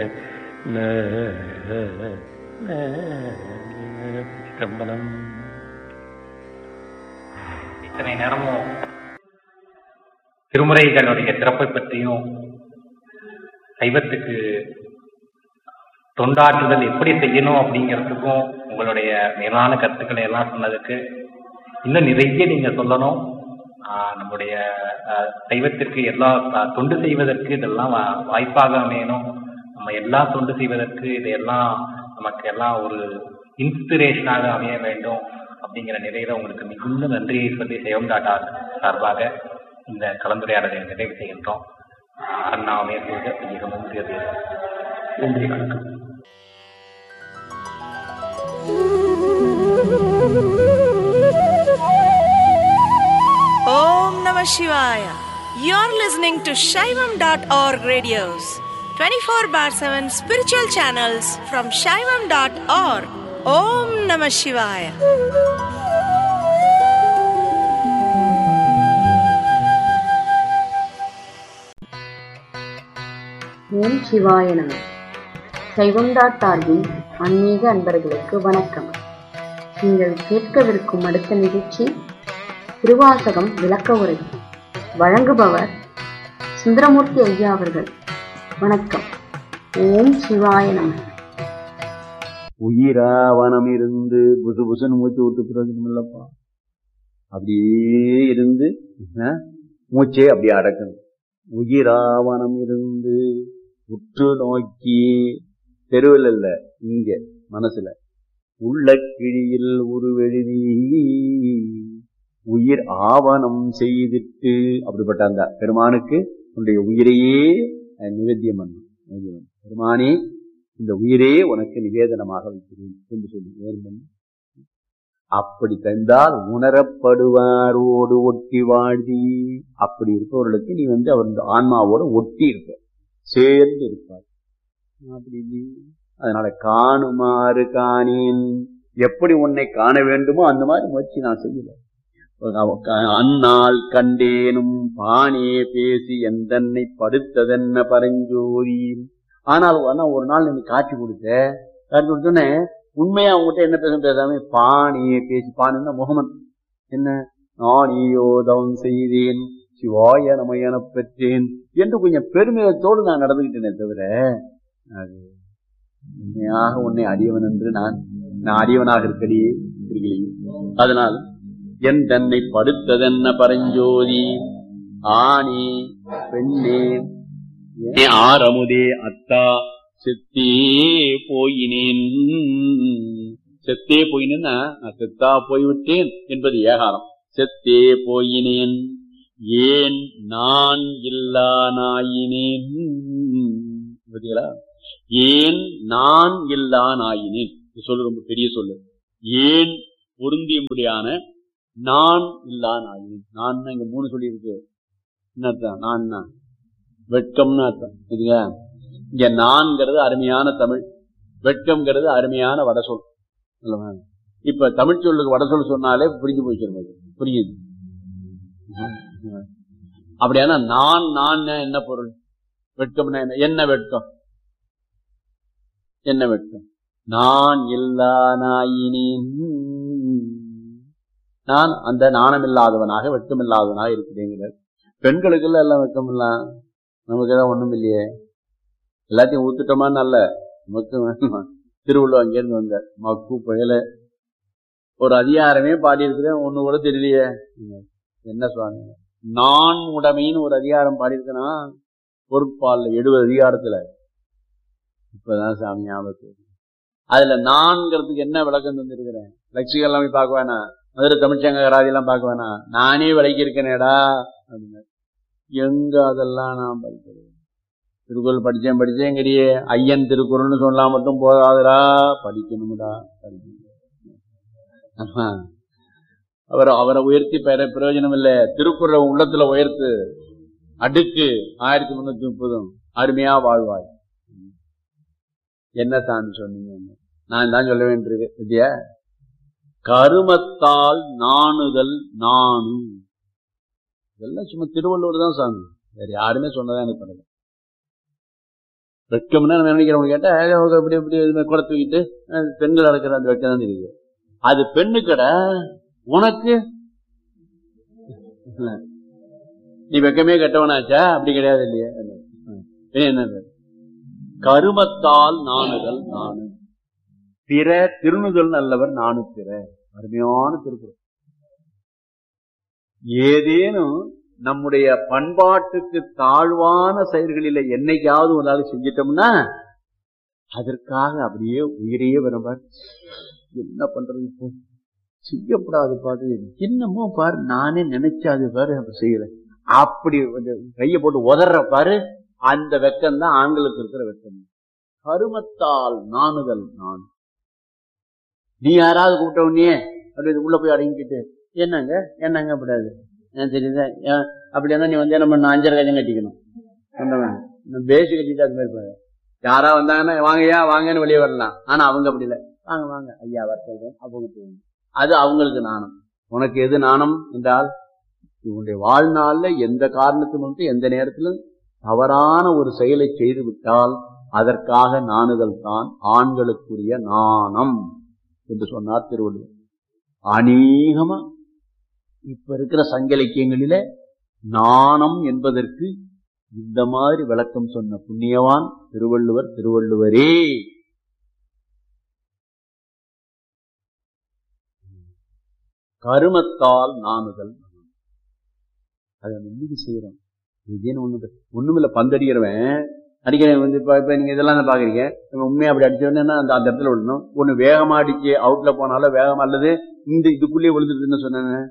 சிதம்பரம் இத்தனை நேரமும் திருமுறைகளுடைய சிறப்பை பற்றியும் சைவத்துக்கு தொண்டாற்றுதல் எப்படி செய்யணும் அப்படிங்கிறதுக்கும் உங்களுடைய மேலான கருத்துக்களை எல்லாம் சொன்னதுக்கு இன்னும் நிறைய நீங்க சொல்லணும் ஆஹ் நம்முடைய ஆஹ் சைவத்திற்கு எல்லா ஆஹ் தொண்டு செய்வதற்கு இதெல்லாம் வா- வாய்ப்பாக அமையணும் நம்ம எல்லாம் தொண்டு செய்வதற்கு இதையெல்லாம் நமக்கு எல்லாம் ஒரு இன்ஸ்பிரேஷனாக அமைய வேண்டும் அப்படிங்கிற நிலையில உங்களுக்கு மிகுந்த நன்றியை சொல்லி சேவம் டாட்டா சார்பாக இந்த கலந்துரையாடலை நிறைவு செய்கின்றோம் அண்ணா அமையக்கூடிய மிகவும் நன்றி வணக்கம் Om Namah Shivaya. You're listening to Shaivam.org radios, 24 bar 7 spiritual channels from Shaivam.org. Om Namah Shivaya. ஓம் சிவாய நம சைவம் டாட் டார்கின் ஆன்மீக அன்பர்களுக்கு வணக்கம் நீங்கள் கேட்கவிருக்கும் அடுத்த நிகழ்ச்சி திருவாசகம் விளக்க உரை வழங்குபவர் சுந்தரமூர்த்தி ஐயா அவர்கள் வணக்கம் ஓம் சிவாய நம உயிராவனம் இருந்து புசு புசுன்னு மூச்சு விட்டு பிரயோஜனம் இல்லப்பா அப்படியே இருந்து ஆ, மூச்சே அப்படியே அடக்கணும் உயிராவனம் இருந்து உற்று நோக்கி தெருவில் இல்ல இங்க மனசுல உள்ள கிழியில் உருவெழுதி உயிர் ஆவணம் செய்திட்டு அப்படிப்பட்ட அந்த பெருமானுக்கு உன்னுடைய உயிரையே அஹ், நிவேத்தியம் பண்ணும் நிவேத்தியம் பண்ணணும். பெருமானே இந்த உயிரே உனக்கு நிவேதனமாக வைக்கிறேன் என்று சொல்லி நேர்மன் அப்படி தந்தால் உணரப்படுவாரோடு ஒட்டி வாழ்தி அப்படி இருப்பவர்களுக்கு நீ வந்து அவர் இந்த ஆன்மாவோட ஒட்டி இருப்ப சேர்ந்து இருப்பார் அப்படி இல்லையே. அதனால காணுமாறு காணேன் எப்படி உன்னை காண வேண்டுமோ அந்த மாதிரி முயற்சி நான் செய்யல அந்நாள் கண்டேனும் பானே பேசி எந்தன்னை படுத்ததென்ன பரஞ்சோதி ஆனால் ஆனா ஒரு நாள் நீ காட்சி கொடுத்த காட்சி கொடுத்தோன்னே உண்மையா உங்ககிட்ட என்ன பேச பேசாம பாணியே பேசி பாணின்னா முகமன் என்ன நானியோ தவம் செய்தேன் சிவாய நமயன பெற்றேன் என்று கொஞ்சம் பெருமிதத்தோடு நான் நடந்துகிட்டேனே தவிர அது உண்மையாக உன்னை அடியவன் என்று நான் நான் அடியவனாக இருக்கடியே இருக்கலையே அதனால் என் தன்னை படுத்ததென்ன பரஞ்சோதி ஆணி பெண்ணே ஏ ஆரமுதே அத்தா செத்தே போயினேன் செத்தே போயினேன்னா நான் செத்தா போய்விட்டேன் என்பது ஏகாரம் செத்தே போயினேன் ஏன் நான் இல்லா நாயினேன் பார்த்தீங்களா ஏன் நான் இல்லா நாயினேன் இது சொல்லு ரொம்ப பெரிய சொல்லு ஏன் பொருந்தியும்படியான நான் இல்லா நாயினேன் நான் இங்க மூணு சொல்லி இருக்கு என்ன அர்த்தம் நான் வெட்கம்னு அர்த்தம் சரிங்களா இங்க நான்கிறது அருமையான தமிழ் வெட்கம்ங்கிறது அருமையான வடசொல் அல்லவா? இப்ப தமிழ் சொல்லுக்கு வடசொல் சொன்னாலே புரிஞ்சு போயிச்சிருக்கும் புரியுது அப்படியானா நான் நான் என்ன பொருள் வெட்கம்னா என்ன என்ன வெட்கம் என்ன வெட்கம் நான் இல்லா நாயினேன் நான் அந்த நாணமில்லாதவனாக வெட்கமில்லாதவனாக இருக்கிறேங்கிறார் பெண்களுக்கெல்லாம் எல்லாம் வெட்கம் இல்ல நமக்கு எல்லாம் ஒண்ணும் இல்லையே எல்லாத்தையும் ஊத்துட்டோமா நல்ல நமக்கு வேணுமா? திருவள்ளுவர் அங்கேருந்து வந்தார் மக்கு புயல ஒரு அதிகாரமே பாடி இருக்கிறேன் ஒண்ணு கூட தெரியலையே என்ன சுவாமி நான் உடைமைன்னு ஒரு அதிகாரம் பாடியிருக்கேனா பொறுப்பால் எழுபது அதிகாரத்துல இப்பதான் சாமி ஞாபகத்து வருது. அதுல நான்கிறதுக்கு என்ன விளக்கம் தந்திருக்கிறேன் லட்சிகள் எல்லாமே பார்க்க வேணாம் மதுரை தமிழ்ச்சங்க எல்லாம் பார்க்க வேணாம் நானே விளக்கி இருக்கேனேடா அப்படின்னு எங்க அதெல்லாம் நான் படிக்கிறது திருக்குறள் படிச்சேன் படிச்சேங்கிறியே ஐயன் திருக்குறள்னு சொன்னா மட்டும் போதாதுடா படிக்கணும்டா படிக்கணும் ஆமா. அவரை அவரை உயர்த்தி பெற பிரயோஜனம் இல்ல திருக்குறளை உள்ளத்துல உயர்த்து அடுக்கு ஆயிரத்தி முன்னூத்தி முப்பதும் அருமையா வாழ்வாய் என்ன சாமி சொன்னீங்க நான் தான் சொல்ல வேண்டியிருக்கு வித்யா கருமத்தால் நாணுதல் நாணு இதெல்லாம் சும்மா திருவள்ளுவர் தான் சாமி வேற யாருமே சொன்னதா எனக்கு பண்ணல வெட்கம்னா நம்ம நினைக்கிறவங்க கேட்டா ஏதோ அவங்க இப்படி இப்படி இது மாதிரி குடை தூக்கிட்டு அஹ், பெண்கள் நடக்கிற அந்த வெட்கம் தான் தெரியுது அது பெண்ணு கடை உனக்கு இல்ல. நீ வெக்கமே கெட்டவனாச்சா அப்படி கிடையாது இல்லையா பின்ன என்னது கருமத்தால் நாணுதல் நானு பிற திருணுதல் நல்லவர் நானு பிற அருமையான திருக்குறள் ஏதேனும் நம்முடைய பண்பாட்டுக்கு தாழ்வான செயல்களில என்னைக்காவது ஒரு நாள் செஞ்சிட்டோம்னா அதற்காக அப்படியே உயிரையே விரும்பார் என்ன பண்றது இப்போ செய்யப்படாது பாரு என்னமோ பாரு நானே நினைச்சாது பாரு அப்ப செய்யல அப்படி கொஞ்சம் கையை போட்டு உதற பாரு அந்த வெக்கம் தான் ஆண்களுக்கு இருக்கிற வெக்கம் கருமத்தால் நாணுதல் நான் நீ யாராவது கூப்பிட்ட உடனே அப்படி உள்ள போய் அடங்கிக்கிட்டு என்னங்க என்னங்க அப்படாது தெரியுதா ஏன் அப்படி இருந்தா நீ வந்து என்ன பண்ண அஞ்சரை கஜம் கட்டிக்கணும் சொன்னவன் பேசி கட்டிட்டு அது மாதிரி பாரு யாரா வந்தாங்கன்னா வாங்கய்யா வாங்கன்னு வெளியே வரலாம் ஆனா அவங்க அப்படி இல்லை வாங்க வாங்க ஐயா வர சொல்றேன் அவங்க போகணும் அது அவங்களுக்கு நாணம் உனக்கு எது நாணம் என்றால் உன்னுடைய வாழ்நாள்ல எந்த காரணத்திலும் எந்த நேரத்திலும் தவறான ஒரு செயலை செய்து விட்டால் அதற்காக நாணுதல் தான் ஆண்களுக்குரிய நாணம் என்று சொன்னார் திருவள்ளுவர் அநேகமா இப்ப இருக்கிற சங்க இலக்கியங்களில நாணம் என்பதற்கு இந்த மாதிரி விளக்கம் சொன்ன புண்ணியவான் திருவள்ளுவர் திருவள்ளுவரே கருமத்தால் நாணுதல் அதை நம்பிக்கை செய்யறோம் இதுன்னு ஒண்ணு ஒண்ணுமில்ல பந்தடிக்கிறவன் அடிக்கிறவன் வந்து இப்ப இப்ப நீங்க இதெல்லாம் தான் பாக்குறீங்க நம்ம உண்மையா அப்படி அடிச்சோன்னா அந்த அந்த இடத்துல விடணும் ஒண்ணு வேகமா அடிச்சு அவுட்ல போனாலும் வேகமா அல்லது இந்த இதுக்குள்ளேயே விழுந்துருதுன்னு சொன்னேன்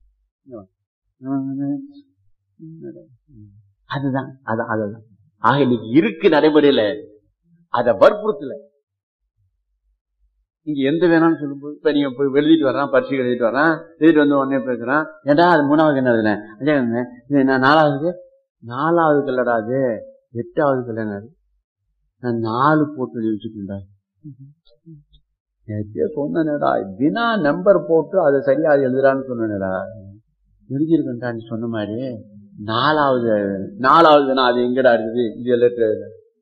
அதுதான் அது அதுதான் ஆக இன்னைக்கு இருக்கு நடைமுறையில அதை வற்புறுத்தல நீங்க எந்த வேணாம்னு சொல்லும்போது இப்ப நீங்க போய் எழுதிட்டு வர்றான் பரிசு எழுதிட்டு வர்றான் எழுதிட்டு வந்து உடனே பேசுறான் ஏடா அது மூணாவது என்ன எழுதுனேன் அஞ்சா எழுதுனேன். இது நான் நாலாவது நாலாவது கல்லடா அது எட்டாவது கல்யாணம் நான் நாலு போட்டு எழுதி வச்சுட்டேன்டா நேத்தே சொன்னேடா தினா நம்பர் போட்டு அதை சரியா அது எழுதுறான்னு சொன்னேடா எழுதியிருக்கேன்டா நீ சொன்ன மாதிரி நாலாவது நாலாவது நான் அது எங்கடா இருக்குது இது லெட்டர்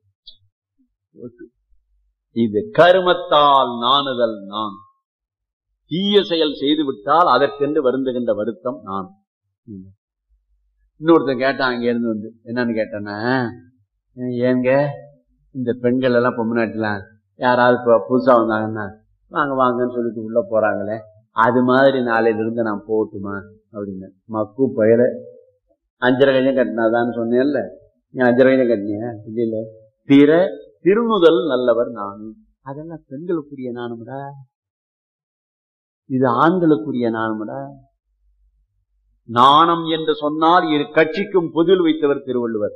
இது கருமத்தால் நாணுதல் நான் தீய செயல் செய்து விட்டால் அதற்கென்று வருந்துகின்ற வருத்தம் நான் இன்னொருத்தன் கேட்டான் அங்க இருந்து வந்து என்னன்னு கேட்டானா ஏங்க இந்த பெண்கள் எல்லாம் பொம்மநாட்டுலாம் யாராவது இப்போ புதுசா வந்தாங்கன்னா வாங்க வாங்கன்னு சொல்லிட்டு உள்ள போறாங்களே அது மாதிரி நாளையில இருந்து நான் போகட்டுமா அப்படின்னு மக்கு பயல அஞ்சரை கஞ்சம் கட்டினாதான்னு சொன்னேன்ல நீ அஞ்சரை கஞ்சம் கட்டினியா இல்ல பிற திருமுதல் நல்லவர் நான் அதெல்லாம் பெண்களுக்குரிய நானும்டா இது ஆண்களுக்குரிய நானும்டா நாணம் என்று சொன்னால் இரு கட்சிக்கும் பொதில் வைத்தவர் திருவள்ளுவர்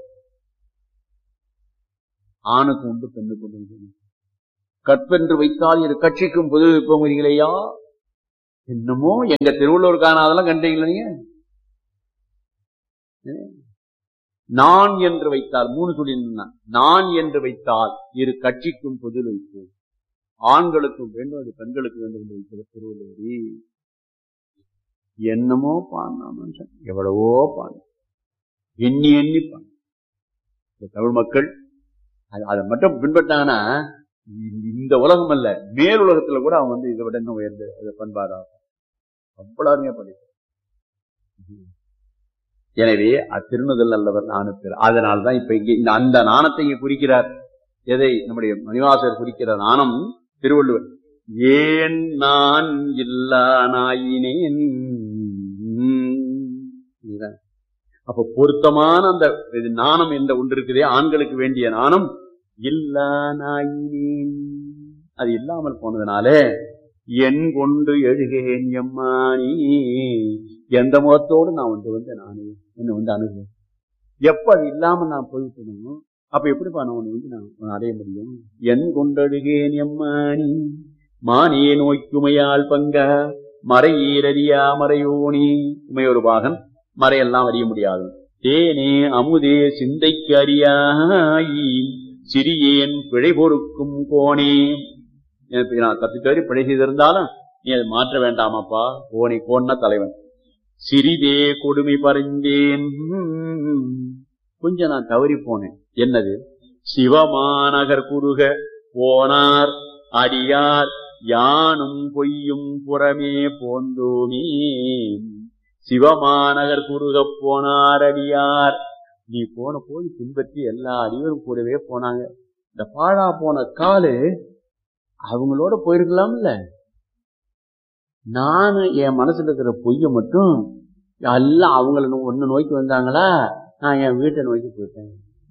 ஆணுக்கு உண்டு பெண்ணுக்கு உண்டு கற்பென்று வைத்தால் இரு கட்சிக்கும் பொதில் வைப்போங்கிறீங்களேயா என்னமோ எங்க திருவள்ளுவர் காணாதெல்லாம் கண்டீங்களா நீங்க நான் என்று வைத்தால் மூணு சொல்லி நான் என்று வைத்தால் இரு கட்சிக்கும் பொதில் வைப்போம் ஆண்களுக்கும் வேண்டும் அது பெண்களுக்கு வேண்டும் என்று வைத்தவர் திருவள்ளுவரி என்னமோ பாடினா மனுஷன் எவ்வளவோ பாடு எண்ணி எண்ணி பாடு இந்த தமிழ் மக்கள் அது- அதை மட்டும் பின்பற்றாங்கன்னா இந்த- இந்த உலகம் அல்ல மேல் உலகத்துல கூட அவங்க வந்து இதை விட இன்னும் உயர்ந்த இதை பண்பாடா அவ்வளவு அருமையா படிப்பார் எனவே அத்திருணுதல் அல்லவர் நாணுப்பிற அதனால்தான் இப்ப இங்கே இந்த அந்த நாணத்தை இங்கே குறிக்கிறார் எதை நம்முடைய மணிவாசர் குறிக்கிற நாணம் திருவள்ளுவர் ஏன் நான் இல்லா நாயினேன் இதுதான். அப்ப பொருத்தமான அந்த இது நாணம் என்ற ஒன்று இருக்குதே ஆண்களுக்கு வேண்டிய நாணம் இல்லா நாயினேன் அது இல்லாமல் போனதுனாலே என் கொண்டு எழுகேன் எம்மானி எந்த முகத்தோடு நான் வந்து வந்து நானே என்னை வந்து அணுகுவேன் எப்ப அது இல்லாம நான் போய்விட்டணும் அப்ப எப்படிப்பா நான் உன்னை வந்து நான் உன்னை அடைய முடியும் என் கொண்டழுகேன் எம்மானி மானியே நோய்க்குமையால் பங்கா மறையீரறியா மறையோனி உமையொரு பாகன் மறையெல்லாம் அறிய முடியாது தேனே அமுதே சிந்தைக்கு அறியாயி சிறியேன் பிழை பொறுக்கும் கோணே எனக்கு நான் தப்பித்தவரி பிழை செய்திருந்தாலும் நீ அதை மாற்ற வேண்டாமாப்பா கோணி கோன்னா தலைவன் சிறிதே கொடுமை பறிந்தேன் கொஞ்சம் நான் தவறி போனேன் என்னது சிவமாநகர் குறுக போனார் அடியார் யானும் பொய்யும் புறமே போந்தோமே சிவமாநகர் குறுகப் போனார் அடியார் நீ போன போய் பின்பற்றி எல்லா அடியரும் கூடவே போனாங்க இந்த பாழா போன காலு அவங்களோட போயிருக்கலாம்ல நானு என் மனசுல இருக்கிற பொய்ய மட்டும் எல்லாம் அவங்கள நோ- ஒண்ணு நோக்கி வந்தாங்களா நான் என் வீட்டை நோக்கி போயிட்டேன்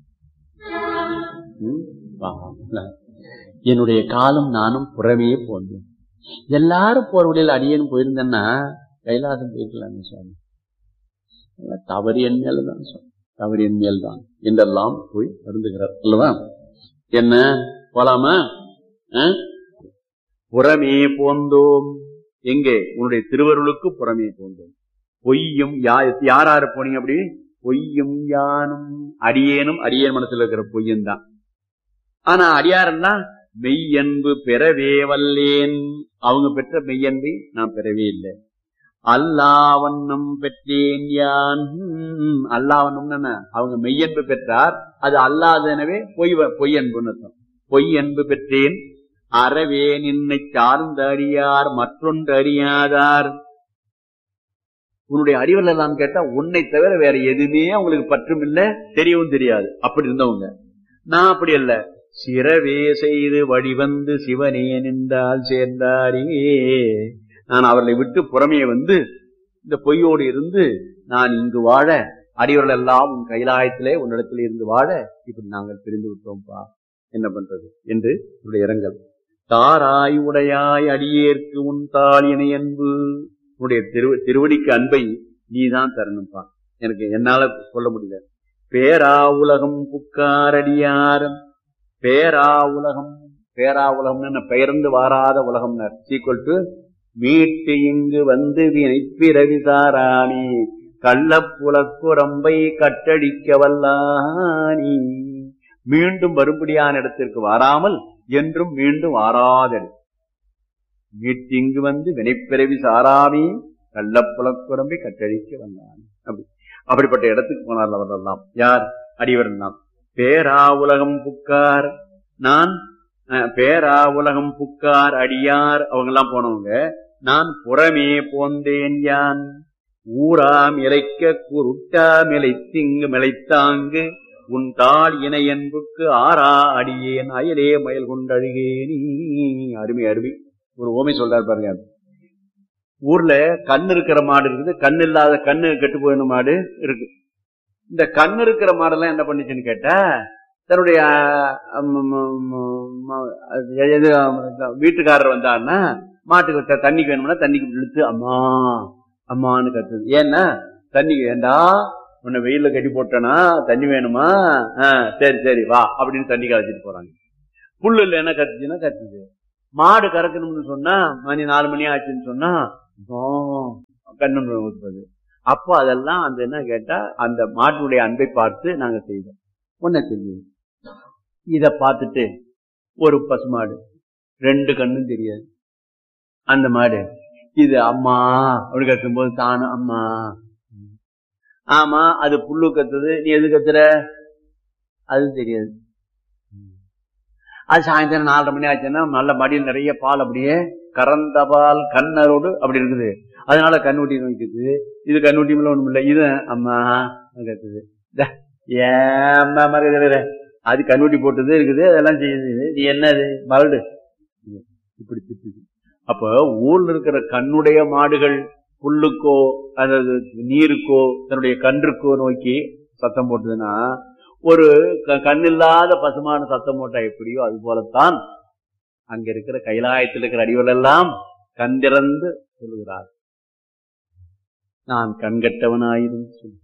ம்? பாவம்ல. என்னுடைய காலம் நானும் புறமே போந்தேன் எல்லாரும் போற வழியில் அடியேன்னு போயிருந்தேன்னா கைலாசம் போயிருக்கலாம்னு சுவாமி அதெல்லாம் தவறு என் மேலதான் சுவாமி தவறு என் மேல்தான் என்றெல்லாம் போய் வருந்துகிறார் அல்லவா என்ன போலாமா ஆ? புறமே போந்தோம் எங்கே உன்னுடைய திருவருளுக்கு புறமே போந்தோம் பொய்யும் யா- யாராரு போனீங்க அப்படி பொய்யும் யானும் அடியேனும் அடியேன் மனசுல இருக்கிற பொய்யும் தான் ஆனா அடியாரெல்லாம் மெய்யன்பு பெறவே வல்லேன் அவங்க பெற்ற மெய்யன்பை நான் பெறவே இல்லை அல்லாவண்ணம் பெற்றேன் யான் ஹம், அல்லாவண்ணம் என்ன அவங்க மெய்யன்பு பெற்றார் அது அல்லாதனவே பொய் வ- பொய் அன்புன்னு அர்த்தம் பொய் அன்பு பெற்றேன் அறவே நின்னை சார்ந்த அறியார் மற்றொன்று அறியாதார் உன்னுடைய அறிவில் எல்லாம் கேட்டா உன்னை தவிர வேற எதுவுமே அவங்களுக்கு பற்றும் இல்ல தெரியவும் தெரியாது அப்படி இருந்தவங்க நான் அப்படி அல்ல சிறவே செய்து வழிவந்து சிவனே நின்றால் சேர்ந்தாரே நான் அவர்களை விட்டு புறமே வந்து இந்த பொய்யோடு இருந்து நான் இங்கு வாழ அடியவர்கள் எல்லாம் உன் கைலாயத்திலே உன்னிடத்தில் இருந்து வாழ இப்படி நாங்கள் பிரிந்து விட்டோம்ப்பா என்ன பண்றது என்று உன்னுடைய இரங்கல் தாராய் உடையாய் அடியேற்கு உன் தாள் இணை அன்பு உன்னுடைய திரு திருவடிக்கு அன்பை நீதான் தரணும்ப்பா எனக்கு என்னால சொல்ல முடியல பேரா உலகம் புக்காரடியார் பேரா உலகம் பேரா உலகம்னு பெயர்ந்து வாராத உலகம்னர் சீக்வல் டு மீட்டு இங்கு வந்து வினைப்பிறவி சாராணி கள்ளப்புலக்குரம்பை கட்டடிக்க வல்லானி மீண்டும் வரும்படியான இடத்திற்கு வராமல் என்றும் மீண்டும் வாராதது மீட்டிங்கு வந்து வினைப்பிறவி சாராமி கள்ளப்புலக்குரம்பை கட்டழிக்க வந்தான் அப்படி அப்படிப்பட்ட இடத்துக்கு போனார் அவரெல்லாம் யார் அடிவரெல்லாம் பேரா உலகம் புக்கார் நான் அஹ், பேரா உலகம் புக்கார் அடியார் அவங்க எல்லாம் போனவங்க நான் புறமே போந்தேன் யான் ஊராம் இலைக்க குருட்டா மிளைத்திங்கு மிளைத்தாங்கு உன் தாள் இணை என்புக்கு ஆறா அடியேன் அயலே மயல் கொண்டழுகேனி அருமை அருமை ஒரு ஓமை சொல்றாரு பாருங்க ஊர்ல கண்ணு இருக்கிற மாடு இருக்குது கண்ணு இல்லாத கண்ணு கெட்டு போயின மாடு இருக்கு இந்த கண்ணு இருக்கிற மாடெல்லாம் என்ன பண்ணுச்சுன்னு கேட்டா தன்னுடைய அஹ், ம- ம- ம- ம- அது எது, அஹ், வீட்டுக்காரர் வந்தாருன்னா மாட்டுக்கு த- தண்ணிக்கு வேணும்னா தண்ணிக்கு இழுத்து அம்மா அம்மான்னு கத்துது ஏன்னா தண்ணிக்கு வேண்டா உன்னை வெயில்ல கட்டி போட்டனா தண்ணி வேணுமா ஆ, சரி சரி வா அப்படின்னு தண்ணி கரைச்சிட்டு போறாங்க புல்லு இல்ல என்ன கத்துச்சுன்னா கத்துது மாடு கறக்கணும்னு சொன்னா மணி நாலு மணி ஆச்சுன்னு சொன்னா கண்ணு ஊத்துறது அப்போ அதெல்லாம் அந்த என்ன கேட்டா அந்த மாட்டினுடைய அன்பை பார்த்து நாங்க செய்தோம் ஒன்ன தெரியும் இத பார்த்துட்டு ஒரு பசுமாடு ரெண்டு கண்ணும் தெரியாது அந்த மாடு இது அம்மா அப்படி கத்தும் போது தானும் அம்மா ஆமா அது புல்லு கத்துது நீ எது கத்துற அது தெரியாது அது சாயந்தரம் நாலரை மணி ஆச்சுன்னா நல்ல மடியில் நிறைய பால் அப்படியே கறந்த பால் கண்ணரோடு அப்படி இருக்குது அதனால கண்ணுட்டி நோய்க்குது இது கண்ணுட்டி மேல ஒண்ணும் இல்லை இது அம்மா கத்துது த, ஏம்மா மறக்குது அது கண்ணுட்டி போட்டது இருக்குது அதெல்லாம் செய்யுது நீ என்னது மரடு இப்படி திட்டுது அப்ப ஊர்ல இருக்கிற கண்ணுடைய மாடுகள் புல்லுக்கோ அதாவது நீருக்கோ தன்னுடைய கன்றுக்கோ நோக்கி சத்தம் போட்டதுன்னா ஒரு க- கண்ணில்லாத பசுமான சத்தம் போட்டா எப்படியோ அது போலத்தான் அங்க இருக்கிற கைலாயத்தில் இருக்கிற அடிகள் எல்லாம் கண்டிறந்து சொல்லுகிறார் நான் கண்கட்டவனாயிரும் சொல்லு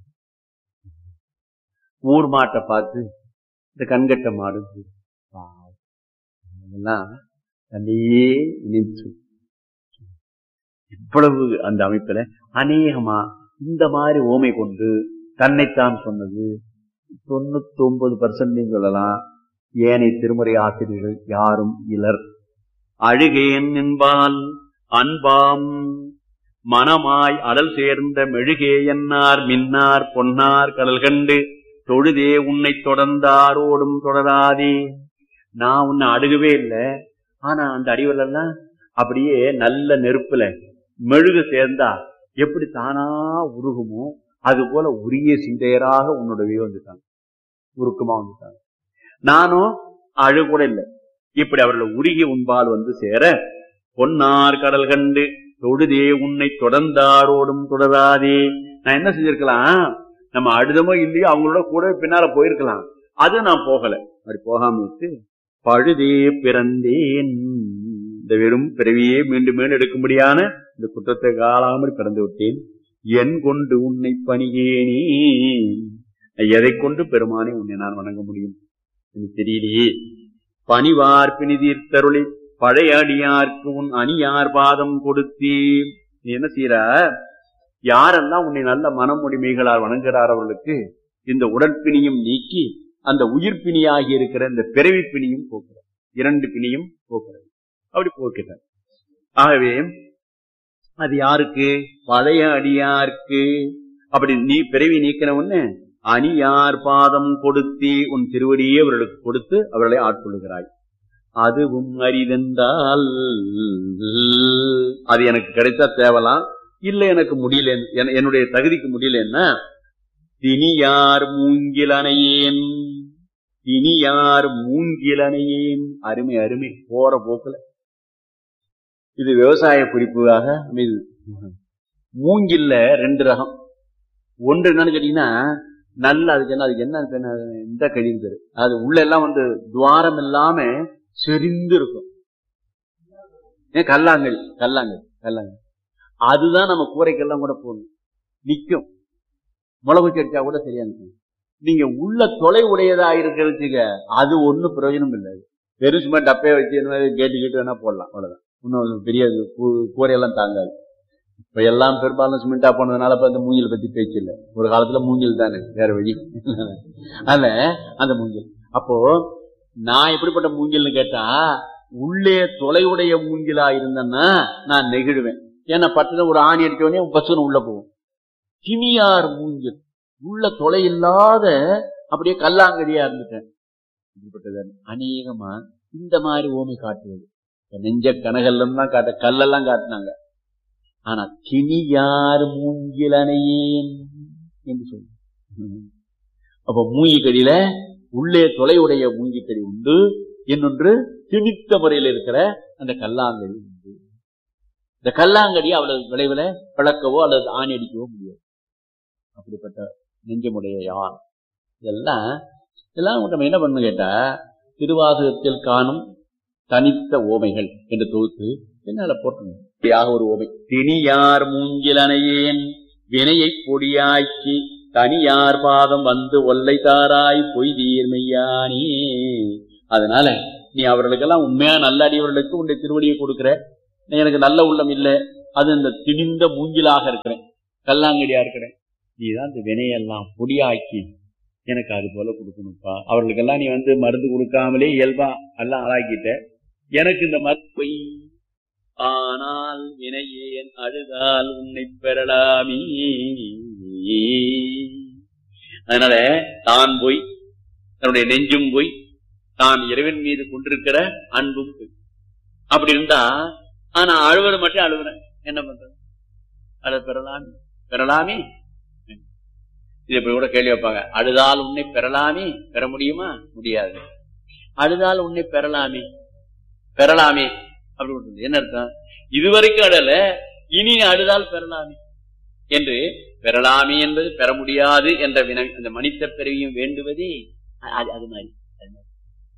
ஊர் மாட்டை பார்த்து இந்த கண்கட்ட மாடு பாவம். அதெல்லாம் தன்னையே நினைச்சு இவ்வளவு அந்த அமைப்புல அநேகமா இந்த மாதிரி ஓமை கொண்டு தன்னைத்தான் சொன்னது தொண்ணூத்தி ஒன்பது பர்சன்ட் சொல்லலாம் ஏனை திருமுறை ஆசிரியர்கள் யாரும் இலர் அழுகேன் என்பால் அன்பாம் மனமாய் அடல் சேர்ந்த மெழுகே என்னார் மின்னார் பொன்னார் கடல் கண்டு தொழுதே உன்னை தொடர்ந்தாரோடும் தொடராதே நான் உன்னை அணுகவே இல்லை ஆனா அந்த அடிவரெல்லாம் அப்படியே நல்ல நெருப்புல மெழுகு சேர்ந்தா எப்படி தானா உருகுமோ அது போல உரிய சிந்தையராக உன்னோடவே வந்துட்டாங்க உருக்கமா வந்துட்டாங்க நானும் அழு கூட இல்லை இப்படி அவர்கள் உருகி உன்பால் வந்து சேர பொன்னார் கடல் கண்டு தொழுதே உன்னை தொடர்ந்தாரோடும் தொடராதே நான் என்ன செஞ்சிருக்கலாம் நம்ம அழுதமோ இல்லையோ அவங்களோட கூட பின்னால போயிருக்கலாம் அது நான் போகல அப்படி போகாம விட்டு பழுதே பிறந்தேன் இந்த வெறும் பிறவியே மீண்டும் மீண்டும் எடுக்கும்படியான இந்த குற்றத்தை காலாமல் பிறந்து விட்டேன் என் கொண்டு உன்னை பணிகேனே எதை கொண்டு பெருமானே உன்னை நான் வணங்க முடியும் எனக்கு தெரியலையே பணிவார் பிணிதீர்த்தருளி பழைய அடியார்க்கு உன் அணியார் பாதம் கொடுத்தீ நீ என்ன செய்யற யாரெல்லாம் உன்னை நல்ல மனமுடிமைகளால் வணங்குகிறார் அவர்களுக்கு இந்த உடற்பிணியும் நீக்கி அந்த உயிர் பிணியாகி இருக்கிற இந்த பிறவி பிணியும் போக்குற இரண்டு பிணியும் போக்குறது அப்படி போக்கிறார் ஆகவே அது யாருக்கு பழைய அடியார்க்கு அப்படி நீ பிறவி நீக்கின உடனே அணியார் பாதம் கொடுத்தி உன் திருவடியே அவர்களுக்கு கொடுத்து அவர்களை ஆட்கொள்ளுகிறாய் அதுவும் அரிதென்றால் அது எனக்கு கிடைத்தா தேவலாம் இல்ல எனக்கு முடியல என்- என்னுடைய தகுதிக்கு முடியலன்னா தினியார் மூங்கிலனையேன் தினியார் மூங்கிலனையேன் அருமை அருமை போற போக்குல இது விவசாய குறிப்பாக அமைது மூங்கில்ல ரெண்டு ரகம் ஒன்று என்னன்னு கேட்டீங்கன்னா நல்ல அதுக்கு என்ன அதுக்கு என்ன அதுக்கு என்ன இந்த கழிவு பேரு அது உள்ள எல்லாம் வந்து துவாரம் இல்லாம செறிந்து இருக்கும் ஏன் கல்லாங்கல் கல்லாங்கல் கல்லாங்கல் அதுதான் நம்ம கூரைக்கெல்லாம் கூட போடணும் நிக்கும் முளகு செடிச்சா கூட சரியா நிக்கும் நீங்க உள்ள தொலை உடையதா இருக்கிறதுக்கு அது ஒண்ணும் பிரயோஜனம் இல்லை வெறும் சும்மா டப்பையை வச்சு இந்த மாதிரி கேட்டு கேட்டு வேணா போடலாம் அவ்வளவுதான் இன்னும் பெரிய கூ- கூரையெல்லாம் தாங்காது இப்ப எல்லாம் பெரும்பாலும் சிமெண்டா போனதுனால இப்ப அந்த மூங்கில் பத்தி பேச்சு இல்லை ஒரு காலத்துல மூங்கில் தானே வேற வழி அதனால அந்த மூங்கில் அப்போ நான் எப்படிப்பட்ட மூங்கில்னு கேட்டா உள்ளே தொலைவுடைய மூங்கிலா இருந்தேன்னா நான் நெகிழுவேன் ஏன்னா பட்டுன்னு ஒரு ஆணி அடிச்ச உடனே பசுன்னு உள்ள போகும் கிமியார் மூங்கில் உள்ள தொலை இல்லாத அப்படியே கல்லாங்கடியா இருந்துட்டேன் இப்படிப்பட்டது அநேகமா இந்த மாதிரி ஓமை காட்டுவது இப்ப நெஞ்ச கனகல்லம் தான் காட்ட கல்லெல்லாம் காட்டினாங்க ஆனா கிணியார் மூங்கிலனையேன் என்று சொல்லு அப்ப மூங்கிக்கடியில உள்ளே தொலைவுடைய மூங்கிக்கடி உண்டு இன்னொன்று திணித்த முறையில் இருக்கிற அந்த கல்லாங்கடி உண்டு இந்த கல்லாங்கடி அவ்வளவு விளைவுல பிளக்கவோ அல்லது ஆணி அடிக்கவோ முடியாது அப்படிப்பட்ட நெஞ்சமுடைய யார் இதெல்லாம் இதெல்லாம் நம்ம என்ன பண்ணணும் கேட்டா திருவாசகத்தில் காணும் தனித்த ஓமைகள் என்று தொகுத்து என்னால போட்டணும் இப்படியாக ஒரு ஓமை திணியார் மூங்கிலனையேன் வினையை பொடியாக்கி தனியார் பாதம் வந்து ஒல்லை தாராய் பொய் தீர்மையானே அதனால நீ அவர்களுக்கெல்லாம் உண்மையா நல்ல அடியவர்களுக்கு உன்னுடைய திருவடியை கொடுக்கிற நீ எனக்கு நல்ல உள்ளம் இல்லை அது இந்த திணிந்த மூங்கிலாக இருக்கிறேன் கல்லாங்கடியா இருக்கிறேன் நீ தான் இந்த வினையெல்லாம் பொடியாக்கி எனக்கு அது போல கொடுக்கணும்ப்பா அவர்களுக்கெல்லாம் நீ வந்து மருந்து கொடுக்காமலே இயல்பா எல்லாம் ஆளாக்கிட்ட எனக்கு இந்த மற்பொய் ஆனால் வினையேன் அழுதால் உன்னை பெறலாமே அதனால தான் போய் தன்னுடைய நெஞ்சும் போய் தான் இறைவன் மீது கொண்டிருக்கிற அன்பும் போய் அப்படி இருந்தா ஆனா அழுவது மட்டும் அழுகுறேன் என்ன பண்றது அழு பெறலாமே பெறலாமே இது இப்படி கூட கேள்வி வைப்பாங்க அழுதால் உன்னை பெறலாமே பெற முடியுமா முடியாது அழுதால் உன்னை பெறலாமே பெறலாமே அப்படி சொல்றது. என்ன அர்த்தம் இதுவரைக்கும் அழல இனி அழுதால் பெறலாமே என்று பெறலாமே என்பது பெற முடியாது என்ற வினை அந்த மனித பிறவியும் வேண்டுவதே அது அது மாதிரி அது மாதிரி.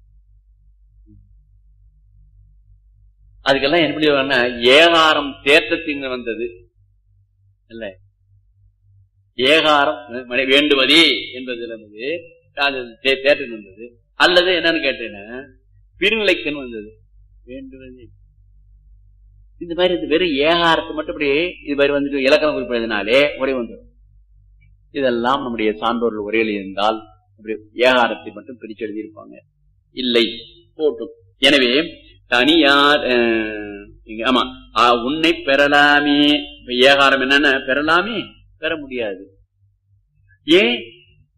அதுக்கெல்லாம் எப்படி வேணா ஏகாரம் தேற்றத்தின் வந்தது இல்ல ஏகாரம் மனை வேண்டுவதே என்பதுல வந்து அது தே- தேற்றம் வந்தது அல்லது என்னன்னு கேட்டேன்னா பிரிநிலைக்குன்னு வந்தது வேண்டுவதே இந்த மாதிரி இந்த வெறும் ஏகாரத்தை மட்டும் இப்படி இது மாதிரி வந்துட்டு இலக்கணம் குறிப்பிடுறதுனாலே உரை வந்துடும் இதெல்லாம் நம்முடைய சான்றோர்கள் உரையில் இருந்தால் இப்படி ஏகாரத்தை மட்டும் பிரிச்சு எழுதியிருப்பாங்க இல்லை போட்டும் எனவே தனியார் அஹ், இங்க- ஆமா ஆ, உன்னை பெறலாமே இப்ப ஏகாரம் என்னன்னா பெறலாமே பெற முடியாது ஏன்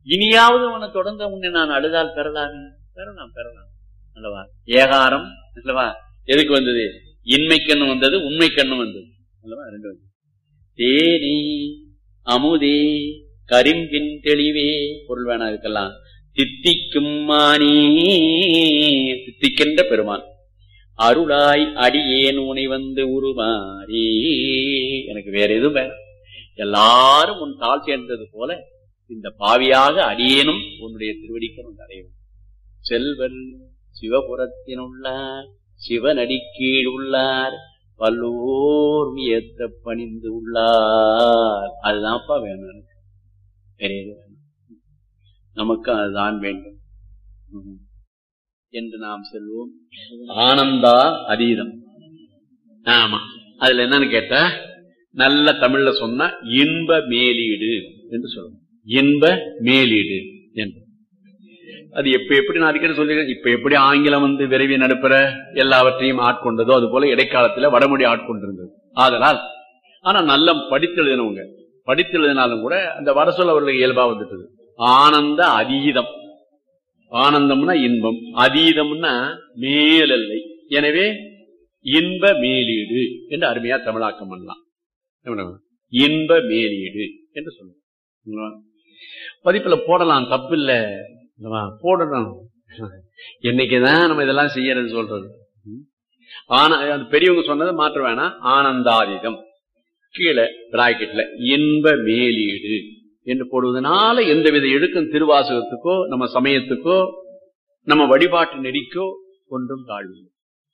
இனியாவது உன்னை தொடர்ந்த உன்னை நான் அழுதால் பெறலாமே பெறலாம் பெறலாம் அல்லவா ஏகாரம் அல்லவா எதுக்கு வந்தது இன்மை கண்ணு வந்தது உண்மை கண்ணு வந்தது அல்லவா ரெண்டு வந்து தேனி அமுதே கரிம்பின் தெளிவே பொருள் வேணா இருக்கலாம் தித்திக்கும் மானி தித்திக்கின்ற பெருமான் அருளாய் அடியேன் உனை வந்து உருமாறி எனக்கு வேற எதுவும் வேணாம் எல்லாரும் உன் தாழ் சேர்ந்தது போல இந்த பாவியாக அடியேனும் உன்னுடைய திருவடிக்கு நான் அடையும் செல்வன் சிவபுரத்தினுள்ளார் சிவனடி கீழ் உள்ளார் பல்லோர் வியத்த பணிந்து உள்ளார் அதுதான்ப்பா வேணும் எனக்கு வேற எதுவும் வேணும் நமக்கு அதுதான் வேண்டும் ம். என்று நாம் செல்வோம் ஆனந்தா அதீதம் ஆமா அதுல என்னன்னு கேட்டா நல்ல தமிழ்ல சொன்னா இன்ப மேலீடு என்று சொல்லணும் இன்ப மேலீடு என்று அது எப்ப எப்படி நான் அடிக்கடி சொல்லிருக்கேன் இப்ப எப்படி ஆங்கிலம் வந்து விரைவி நடுப்புற எல்லாவற்றையும் ஆட்கொண்டதோ அது போல இடைக்காலத்துல வடமொழி ஆட்கொண்டிருந்தது ஆதலால் ஆனா நல்ல படித்தெழுதினவங்க படித்தெழுதினாலும் கூட அந்த வட சொல்ல அவர்களுக்கு இயல்பா வந்துட்டது ஆனந்த அதீதம் ஆனந்தம்னா இன்பம் அதீதம்னா மேலல்லை எனவே இன்ப மேலீடு என்று அருமையா தமிழாக்கம் பண்ணலாம் என்ன பண்ணுவோம்? இன்ப மேலீடு என்று சொல்லுவோம் பதிப்புல போடலாம் தப்பில்லை இல்லவா? போடணும் என்னைக்குதான் நம்ம இதெல்லாம் செய்யறது சொல்றது ம்? ஆனா அந்த பெரியவங்க சொன்னதை மாற்ற வேணாம் ஆனந்தாதீதம் கீழே பிராக்கெட்ல இன்ப மேலீடு என்று போடுவதனால எந்தவித இழுக்கும் திருவாசகத்துக்கோ நம்ம சமயத்துக்கோ நம்ம வழிபாட்டு நெறிக்கோ ஒன்றும் தாழ்வு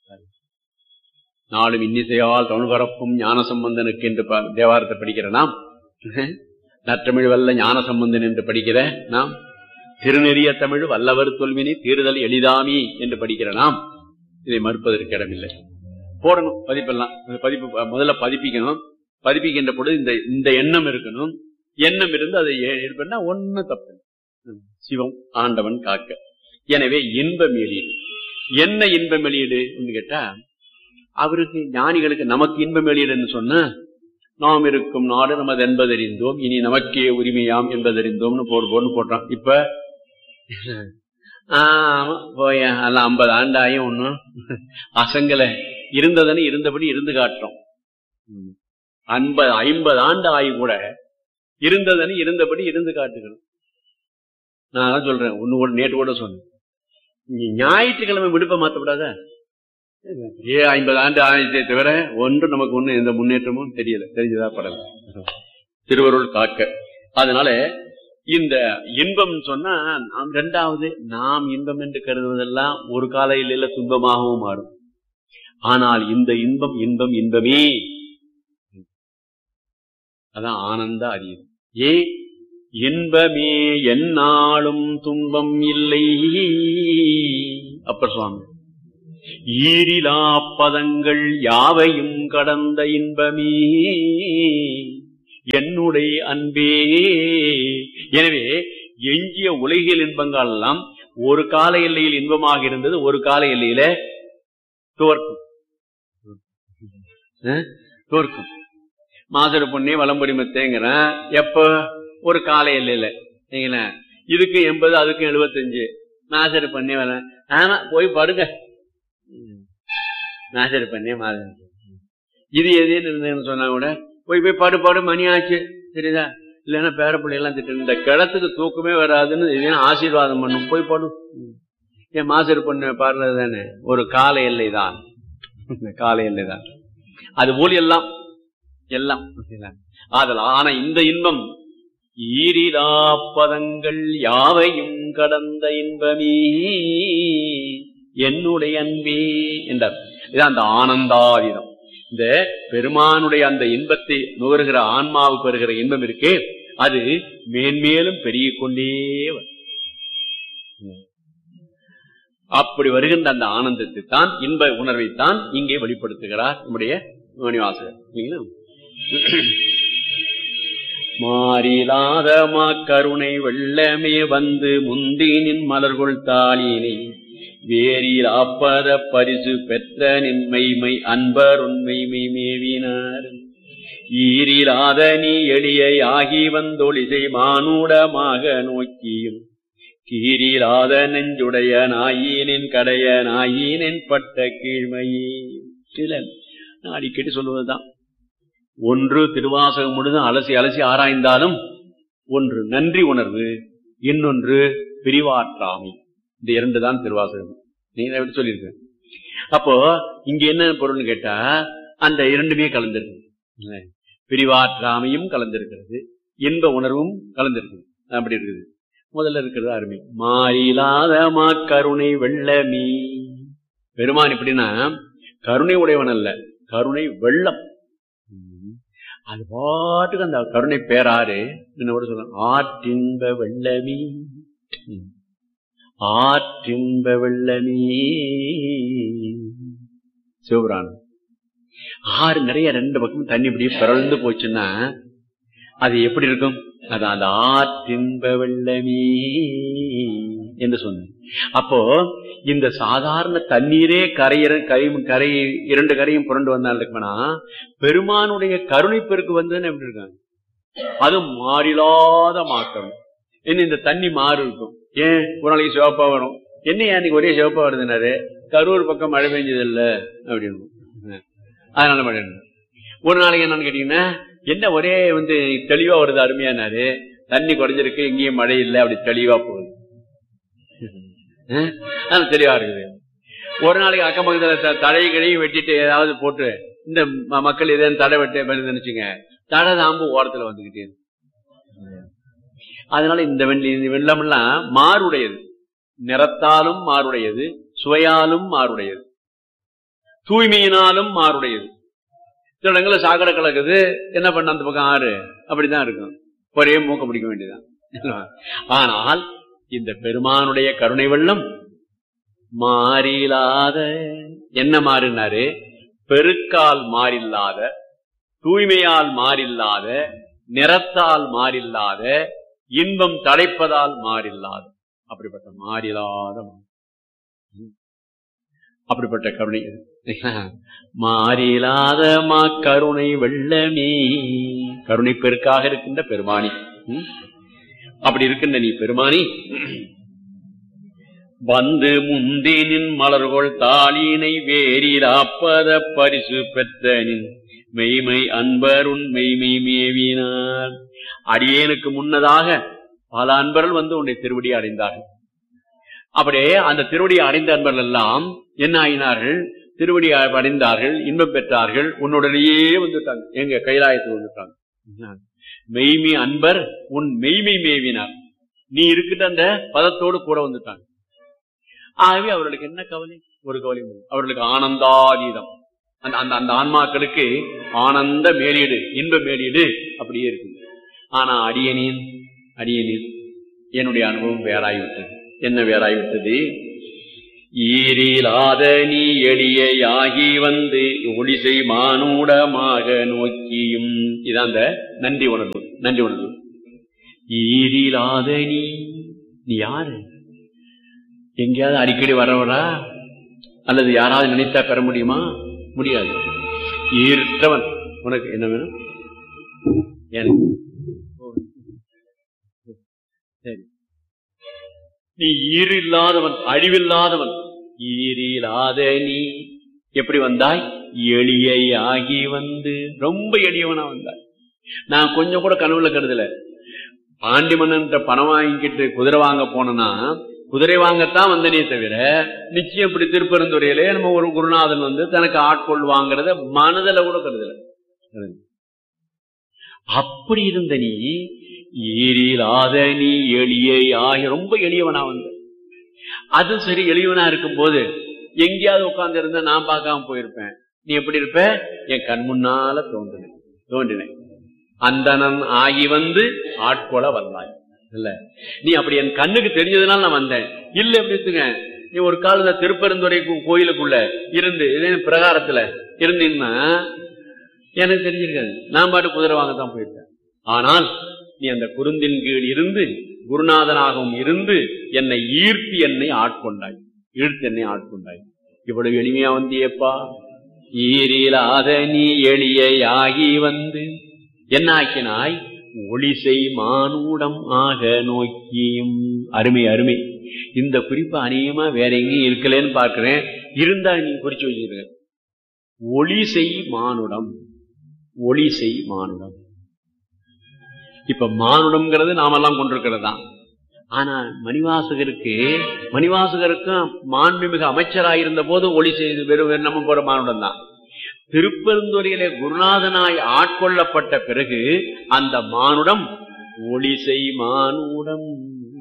நாளும் இன்னிசையால் தமிழ் பரப்பும் ஞான சம்பந்தனுக்கு என்று ப- தேவாரத்தை படிக்கிற நாம் நற்றமிழ் வல்ல ஞான சம்பந்தன் என்று படிக்கிற நாம் திருநெறிய தமிழ் வல்லவர் தொல்வினை தீர்தல் எளிதாமி என்று படிக்கிற நாம் இதை மறுப்பதற்கு இடமில்லை போடணும் பதிப்பெல்லாம் இந்த பதிப்பு ப- முதல்ல பதிப்பிக்கணும் பதிப்பிக்கின்ற பொழுது இந்த இந்த எண்ணம் இருக்கணும் எண்ணம் இருந்து அதை எடுப்பா ஒண்ணு தப்பு இல்லை. ம். சிவம் ஆண்டவன் காக்க எனவே இன்ப வெளியீடு என்ன இன்ப வெளியீடு கேட்டா அவருக்கு ஞானிகளுக்கு நமக்கு இன்ப வெளியீடுன்னு சொன்னா நாம் இருக்கும் நாடு நமது என்பதறிந்தோம் இனி நமக்கே உரிமையாம் என்பதறிந்தோம்னு போடு போன்னு போட்டான் இப்ப ஆமா போய அல்ல ஐம்பது ஆண்டாயும் ஒன்னும் அசங்கல இருந்ததுன்னு இருந்தபடி இருந்து காட்டுறோம் ம். ஐம்பது ஐம்பது ஆண்டு ஆகி கூட இருந்ததுன்னு இருந்தபடி இருந்து காட்டுகிறோம் நான் அதான் சொல்றேன் ஒண்ணு கூட நேற்று கூட சொன்னேன் நீ ஞாயிற்றுக்கிழமை விடுப்பை மாத்தப்படாதா ஏ ஐம்பது ஆண்டு ஆயிரத்தை தவிர ஒன்றும் நமக்கு ஒண்ணு எந்த முன்னேற்றமும் தெரியல தெரிஞ்சதா படல திருவருள் காக்க அதனால இந்த இன்பம் சொன்னா நாம் இரண்டாவது நாம் இன்பம் என்று கருதுவதெல்லாம் ஒரு கால இல்லையில துன்பமாகவும் மாறும் ஆனால் இந்த இன்பம் இன்பம் இன்பமே அதான் ஆனந்த அறிவு ஏ இன்பமே எந்நாளும் துன்பம் இல்லை அப்பர் சுவாமி ஈரிலா பதங்கள் யாவையும் கடந்த இன்பமே என்னுடைய அன்பே எனவே எஞ்சிய உலகியல் இன்பங்கள் எல்லாம் ஒரு கால எல்லையில் இன்பமாக இருந்தது ஒரு கால எல்லையில தோற்கும் அஹ்? தோற்கும் மாசரு பொண்ணே வளம்புரி மத்தேங்கிறேன் எப்ப ஒரு கால எல்லையில சரிங்களா இதுக்கு எண்பது அதுக்கு எழுபத்தஞ்சு நாசரு பண்ணி வர ஆமா போய் படுங்க நாசரு பண்ணி மாதிரி இது எதுன்னு இருந்தேன்னு சொன்னா கூட போய் போய் படு படு மணி ஆச்சு சரிதா இல்லைன்னா பேரப்பிள்ளை எல்லாம் திட்டு இந்த கிடத்துக்கு தூக்கமே வராதுன்னு இதுன்னு ஆசீர்வாதம் பண்ணும் போய் படு என் மாசரு பொண்ணு பாடுறது தானே ஒரு கால எல்லை தான் கால எல்லை தான் அது போல் எல்லாம் எல்லாம் ஆதல் ஆனா இந்த இன்பம் ஈரிலா பதங்கள் யாவையும் கடந்த இன்பமே என்னுடைய அன்பே என்றார் இது அந்த ஆனந்தாதிதம் இந்த பெருமானுடைய அந்த இன்பத்தை நுகர்கிற ஆன்மாவு பெறுகிற இன்பம் இருக்கே அது மேன்மேலும் பெருகிக் கொண்டே வரும். அப்படி வருகின்ற அந்த ஆனந்தத்தை தான் இன்ப உணர்வை தான் இங்கே வெளிப்படுத்துகிறார் நம்முடைய மணிவாசகர் இல்லைங்களா மாறிலாத கருணை வெள்ளமே வந்து முந்தினின் மலர்கொள் தாளினை வேரில் அப்பத பரிசு பெற்ற நின்மைமை அன்பர் உண்மைமை மேவினார் ஈரிலாத நீ எளிய ஆகி வந்தொழிசை மானுடமாக நோக்கியும் கீரிலாத நெஞ்சுடைய நாயினின் கடைய நாயினின் பட்ட கீழ்மையே இதுல நான் அடிக்கடி சொல்லுவதுதான் ஒன்று திருவாசகம் முழுதும் அலசி அலசி ஆராய்ந்தாலும் ஒன்று நன்றி உணர்வு இன்னொன்று பிரிவாற்றாமை இந்த இரண்டு தான் திருவாசகம் நீங்க எப்படி சொல்லியிருக்க அப்போ இங்க என்ன பொருள்னு கேட்டா அந்த இரண்டுமே கலந்திருக்கு இல்ல? பிரிவாற்றாமையும் கலந்திருக்கிறது இன்ப உணர்வும் கலந்திருக்குது அப்படி இருக்குது முதல்ல இருக்கிறது அருமை மாயிலாத மா கருணை வெள்ளமீ பெருமான் எப்படின்னா கருணை உடையவன் அல்ல கருணை வெள்ளம் ம். அது பாட்டுக்கு அந்த கருணை பேராறு என்ன கூட சொல்ல ஆற்றின்ப வெள்ளமீ ம். ஆற்றின்ப வெள்ளமீ சிவபுராணம் ஆறு நிறைய ரெண்டு பக்கம் தண்ணி இப்படியே பிறழ்ந்து போச்சுன்னா அது எப்படி இருக்கும் அது அந்த ஆற்றின்ப வெள்ளமே என்று சொன்னேன் அப்போ இந்த சாதாரண தண்ணீரே கரையிற கரை கரை இரண்டு கரையும் புரண்டு வந்தால் இருக்குமானா பெருமானுடைய கருணை பெருக்கு வந்ததுன்னு எப்படி இருக்காங்க அது மாறிலாத மாற்றம் என்ன இந்த தண்ணி மாறு இருக்கும் ஏன் ஒரு நாளைக்கு சிவப்பா வரும் என்ன அன்னைக்கு ஒரே சிவப்பா வருதுனாரு கரூர் பக்கம் மழை பெஞ்சது இல்ல அப்படின்னு அதனால மழை இல்லை. ஒரு நாளைக்கு என்னன்னு கேட்டீங்கன்னா என்ன ஒரே வந்து தெளிவா வருது அருமையானாரு தண்ணி குறைஞ்சிருக்கு எங்கேயும் மழை இல்லை அப்படி தெளிவா போகுது அஹ்? ஆனா தெளிவா இருக்குது ஒரு நாளைக்கு அக்கம் பக்கத்துல த- தடையை கடையும் வெட்டிட்டு ஏதாவது போட்டு இந்த ம- மக்கள் ஏதாவது தடை வெட்ட வருதுன்னு வச்சுங்க தடை தாம்பு ஓரத்துல வந்துகிட்டே இருக்கு. அதனால இந்த வெள்ளி இந்த வெள்ளம் எல்லாம் மாறுடையது நிறத்தாலும் மாறுடையது சுவையாலும் மாறுடையது தூய்மையினாலும் மாறுடையது சில இடங்கள்ல சாக்கடை கலக்குது என்ன பண்ண அந்த பக்கம் ஆறு அப்படிதான் இருக்கும் ஒரே மூக்க பிடிக்க வேண்டியதான் ஆனால் இந்த பெருமானுடைய கருணை வெள்ளம் மாறிலாத என்ன மாறினாரு பெருக்கால் மாறில்லாத தூய்மையால் மாறில்லாத நிறத்தால் மாறில்லாத இன்பம் தடைப்பதால் மாறில்லாத அப்படிப்பட்ட மாறிலாத மா- ம். அப்படிப்பட்ட கருணை இது. மாறிலாத மா கருணை வெள்ளமே கருணை பெருக்காக இருக்கின்ற பெருமானி ம். அப்படி இருக்கின்ற நீ பெருமானி வந்து முந்தினின் மலர்கொள் தாளினை வேறிலாப்பத பரிசு பெற்றனின் மெய்மை அன்பருண் மெய்மை மேவினார் அடியேனுக்கு முன்னதாக பல அன்பர்கள் வந்து உன்னை திருவடி அடைந்தார்கள் அப்படியே அந்த திருவடியை அடைந்த அன்பர்கள் எல்லாம் என்ன ஆயினார்கள் திருவடி அடைந்தார்கள் இன்பம் பெற்றார்கள் உன்னுடனேயே வந்துட்டாங்க எங்க கைலாயத்துக்கு வந்துட்டாங்க மெய்மை அன்பர் உன் மெய்மை மேவினார் நீ இருக்கின்ற அந்த பதத்தோடு கூட வந்துட்டாங்க ஆகவே அவர்களுக்கு என்ன கவலை ஒரு கவலை இல்லை. அவர்களுக்கு ஆனந்தாதீதம் அந்த அந்த அந்த ஆன்மாக்களுக்கு ஆனந்த மேலீடு இன்ப மேலீடு அப்படியே இருக்கு ஆனா அடியனின் அடியனின் என்னுடைய அனுபவம் வேறாய்விட்டது என்ன வேறாய்விட்டது ஈரிலாத நீ எளியாகி வந்து ஒளிசை மானூடமாக நோக்கியும் இதான் அந்த நன்றி உணர்வு நன்றி உணர்வு ஈரிலாத நீ நீ யாரு எங்கேயாவது அடிக்கடி வரவரா அல்லது யாராவது நினைத்தா பெற முடியுமா முடியாது ஈர்த்தவன் உனக்கு என்ன வேணும் எனக்கு ஓ. சரி நீ ஈறு இல்லாதவன் அழிவில்லாதவன் ஈரில்லாத நீ எப்படி வந்தாய் எளியாகி வந்து ரொம்ப எளியவனா வந்தாய் நான் கொஞ்சம் கூட கனவுல கருதல பாண்டி மன்னன் பணம் வாங்கிக்கிட்டு குதிரை வாங்க போனேன்னா குதிரை வாங்கத்தான் வந்தனே தவிர நிச்சயம் இப்படி திருப்பெருந்துறையிலே நம்ம ஒரு குருநாதன் வந்து தனக்கு ஆட்கொள் வாங்குறத மனதில கூட கருதல அப்படி இருந்த நீ ஈரிலாத நீ எளிய ஆகி ரொம்ப எளியவனா வந்த அது சரி எளியவனா இருக்கும்போது எங்கேயாவது உட்கார்ந்து இருந்தா நான் பார்க்காம போயிருப்பேன் நீ எப்படி இருப்ப என் கண் முன்னால தோன்றினேன் தோன்றினேன் அந்தணன் ஆகி வந்து ஆட்கொள வந்தாய் இல்ல நீ அப்படி என் கண்ணுக்கு தெரிஞ்சதுனால நான் வந்தேன் இல்ல எப்படி எடுத்துங்க நீ ஒரு கால இந்த திருப்பெருந்துறை கோ- கோயிலுக்குள்ள இருந்து இதே பிரகாரத்துல இருந்தீங்கன்னா எனக்கு தெரிஞ்சிருக்காது நான் பாட்டு குதிரை வாங்கத்தான் போயிருக்கேன் ஆனால் நீ அந்த குருந்தின் கீழ் இருந்து குருநாதனாகவும் இருந்து என்னை ஈர்த்து என்னை ஆட்கொண்டாய் ஈர்த்து என்னை ஆட்கொண்டாய் இவ்வளவு எளிமையா வந்தியேப்பா ஈரிலாத நீ எளியாகி வந்து என்னாக்கினாய் ஒளிசை மானூடம் ஆக நோக்கியும் அருமை அருமை இந்த குறிப்பு அநேகமா வேற எங்கேயும் இருக்கலன்னு பார்க்கிறேன் இருந்தா நீங்க குறிச்சு வச்சிருக்க ஒளிசை மானுடம் ஒளிசை மானுடம் இப்ப மானுடம்ங்கிறது நாமெல்லாம் கொண்டிருக்கிறது தான் ஆனா மணிவாசகருக்கு மணிவாசகருக்கும் மாண்புமிகு அமைச்சராயிருந்த போது ஒளி செய்து வெறும் வெறும் நம்ம போற மானுடம் தான் திருப்பெருந்துறையிலே குருநாதனாய் ஆட்கொள்ளப்பட்ட பிறகு அந்த மானுடம் ஒளிசை மானுடம்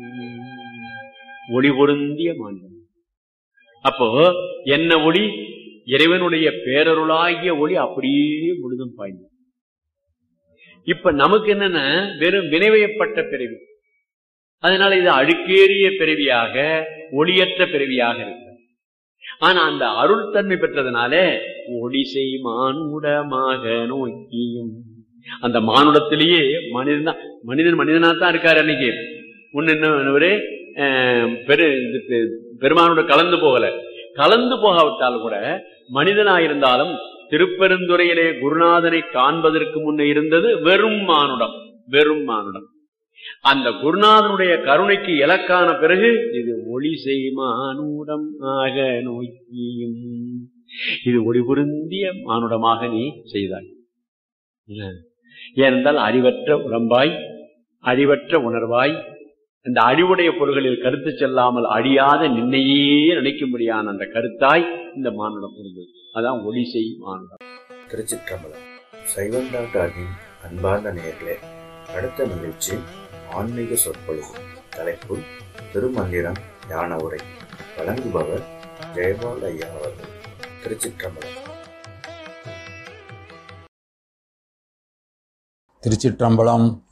ஒளி பொருந்திய மானுடம் அப்போ என்ன ஒளி இறைவனுடைய பேரருளாகிய ஒளி அப்படியே முழுதும் பாய்ந்து இப்ப நமக்கு என்னன்னா வெறும் வினைவயப்பட்ட பிறவி அதனால இது அழுக்கேறிய பிறவியாக ஒளியற்ற பிறவியாக இருக்கு ஆனா அந்த அருள் தன்மை பெற்றதுனால ஒளிசை மானுடமாக நோக்கியும் அந்த மானுடத்திலேயே மனிதன் தான் மனிதன் மனிதனா தான் இருக்காரு அன்னைக்கு முன்ன என்ன பெரு இதுக்கு பெருமானோட கலந்து போகல கலந்து போகாவிட்டால் கூட மனிதனாயிருந்தாலும் திருப்பெருந்துறையிலே குருநாதனை காண்பதற்கு முன்னே இருந்தது வெறும் மானுடம் வெறும் மானுடம் அந்த குருநாதனுடைய கருணைக்கு இலக்கான பிறகு இது ஒளி செய்மானுடம் ஆக நோக்கியும் இது ஒளி பொருந்திய மானுடமாக நீ செய்தாய் ஏனென்றால் அறிவற்ற உடம்பாய் அறிவற்ற உணர்வாய் இந்த அழிவுடைய பொருள்களில் கருத்து செல்லாமல் அழியாத நின்னையே நினைக்கும்படியான அந்த கருத்தாய் இந்த மானுடம் இருந்தது அதான் ஒளி செய் மானுடம் திருச்சிற்றம்பலம் சைவம் டாக்டரின் அன்பார்ந்த நேயர்களே அடுத்த நிகழ்ச்சி ஆன்மீக சொற்பொழிவு தலைப்பு திருமந்திரம் ஞான உரை வழங்குபவர் ஜெயபால் ஐயா அவர்கள் திருச்சிற்றம்பலம் திருச்சிற்றம்பலம்